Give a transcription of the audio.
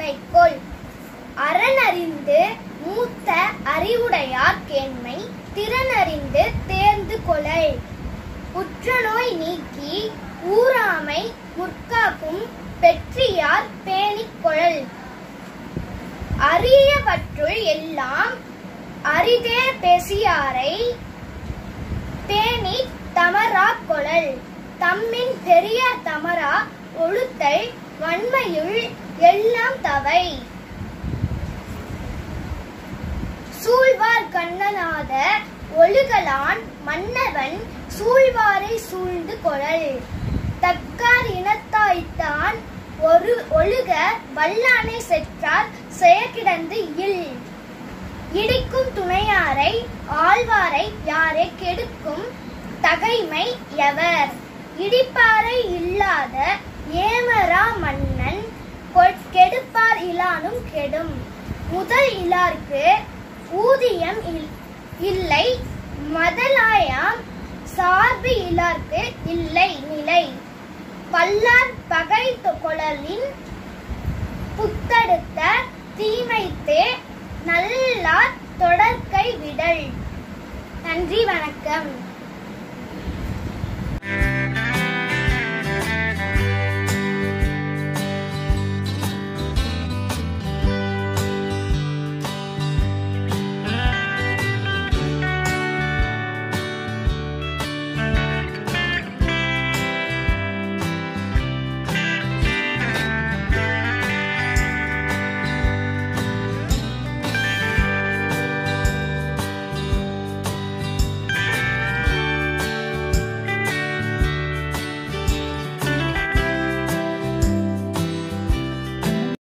பகைக்கொள் அறனறிந்து மூத்த அறிவுடையார் கேண்மை திறனறிந்து தேர்ந்து கொளல் உற்றநோய் நீக்கி ஊராமை முற்காக்கும் பெற்றியார் பேணிக் கொளல் அரியவற்றுள் எல்லாம் அரிதே பேசியாரை பேணி தமரா கொளல் தம்மின் பெரிய தமரா ஒழுத்தல் வன்மையுள் எல்லாம் தவை சூழ்வார் கண்ணனாத ஒழுகலான் மன்னவன் சூழ்வாரை சூழ்ந்து கொளல் தக்கார் இனத்தாய்த்தான் ஒரு ஒழுக வல்லானை செற்றார் செயக்கிடந்து இல் இடிக்கும் துணையாரை ஆழ்வாரை யாரை கெடுக்கும் தகைமை எவர் இடிப்பாரை இல்லாத ஏமரா மன்னன் கொ- கெடுப்பார் இலானும் கெடும் முதல் இலார்க்கு ஊதியம் இல்- இல்லை மதலாயாம் சார்பு இலார்க்கு இல்லை நிலை பல்லார் பகை கொளலின் புத்தடுத்த தீமைத்தே நல்லார் தொடர்கை விடல் நன்றி வணக்கம்